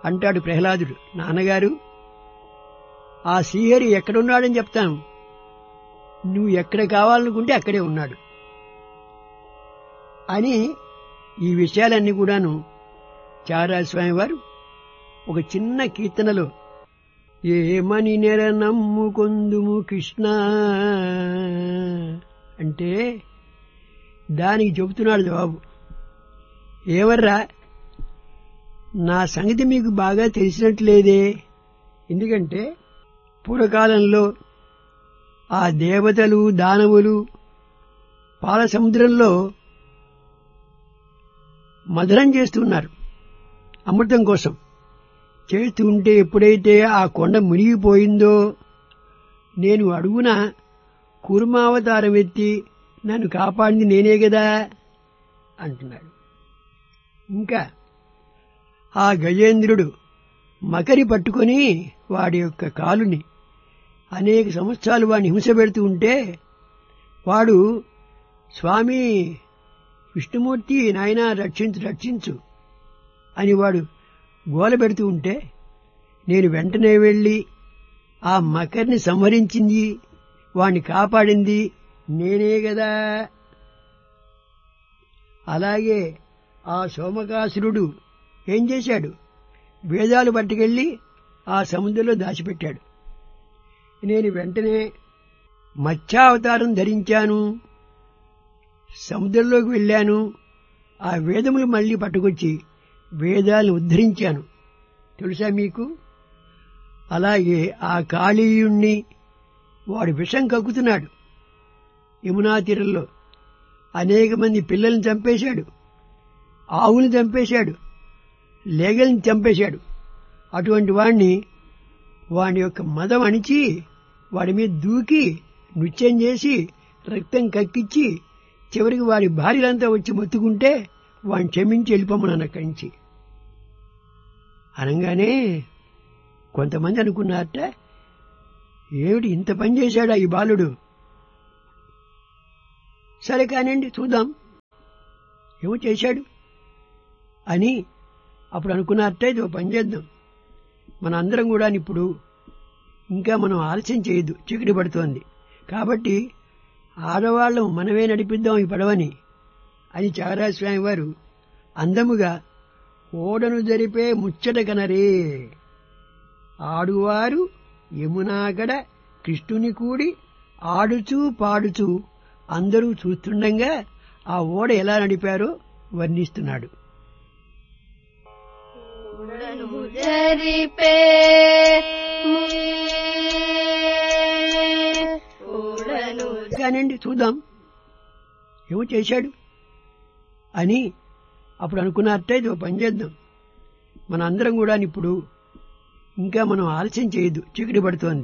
అంటాడు ప్రహ్లాదుడు నాన్నగారు ఆ శ్రీహరి ఎక్కడున్నాడని చెప్తాను నువ్వు ఎక్కడ కావాలనుకుంటే అక్కడే ఉన్నాడు అని ఈ విషయాలన్నీ కూడాను చారాస్వామి వారు ఒక చిన్న కీర్తనలో ఏమని నెర నమ్ముకొందుము కృష్ణ అంటే దానికి చెబుతున్నాడు జవాబు ఏవర్రా నా సంగతి మీకు బాగా తెలిసినట్లేదే ఎందుకంటే పూర్వకాలంలో ఆ దేవతలు దానవులు పాల సముద్రంలో మధురం చేస్తున్నారు అమృతం కోసం చేస్తూ ఉంటే ఎప్పుడైతే ఆ కొండ మునిగిపోయిందో నేను అడుగున కూర్మావతారం ఎత్తి నన్ను కాపాడింది నేనే కదా అంటున్నాడు ఇంకా ఆ గజేంద్రుడు మకరి పట్టుకొని వాడి యొక్క కాలుని అనేక సంవత్సరాలు వాడిని హింస పెడుతూ ఉంటే వాడు స్వామి విష్ణుమూర్తి నాయన రక్షించు రక్షించు అని వాడు గోల పెడుతూ ఉంటే నేను వెంటనే వెళ్ళి ఆ మకర్ని సంహరించింది వాణ్ణి కాపాడింది నేనే కదా అలాగే ఆ సోమకాసురుడు ఏం చేశాడు వేదాలు పట్టుకెళ్ళి ఆ సముద్రంలో దాచిపెట్టాడు నేను వెంటనే మత్స్యావతారం ధరించాను సముద్రంలోకి వెళ్ళాను ఆ వేదములు మళ్ళీ పట్టుకొచ్చి వేదాలను ఉద్ధరించాను తెలుసా మీకు అలాగే ఆ కాళీయుణ్ణి వాడు విషం కక్కుతున్నాడు యమునా తీరంలో అనేక మంది పిల్లల్ని చంపేశాడు ఆవుని చంపేశాడు లేగల్ని చంపేశాడు అటువంటి వాణ్ణి వాడి యొక్క మదం అణిచి వాడి మీద దూకి నృత్యం చేసి రక్తం కక్కిచ్చి చివరికి వాడి భార్యలంతా వచ్చి మొత్తుకుంటే వాడిని క్షమించి వెళ్ళిపోమన్నాను అక్కడి నుంచి అనగానే కొంతమంది అనుకున్నారట ఏమిటి ఇంత పని చేశాడా ఈ బాలుడు సరే కానివ్వండి చూద్దాం ఏమో చేశాడు అని అప్పుడు అనుకున్నారట ఇది పని చేద్దాం మన అందరం కూడా ఇప్పుడు ఇంకా మనం ఆలస్యం చేయొద్దు చీకటి పడుతోంది కాబట్టి ఆడవాళ్ళం మనమే నడిపిద్దాం ఈ పడవని అని చారాస్వామి వారు అందముగా ఓడను జరిపే ముచ్చట కనరే ఆడువారు యమునాగడ కృష్ణుని కూడి ఆడుచూ పాడుచూ అందరూ చూస్తుండగా ఆ ఓడ ఎలా నడిపారో వర్ణిస్తున్నాడు జరిపే ఓడను కానివ్వండి చూద్దాం ఏమో చేశాడు అని అప్పుడు అనుకున్నారట ఇది పని చేద్దాం మన అందరం కూడా ఇప్పుడు ఇంకా మనం ఆలస్యం చేయొద్దు చీకటి పడుతోంది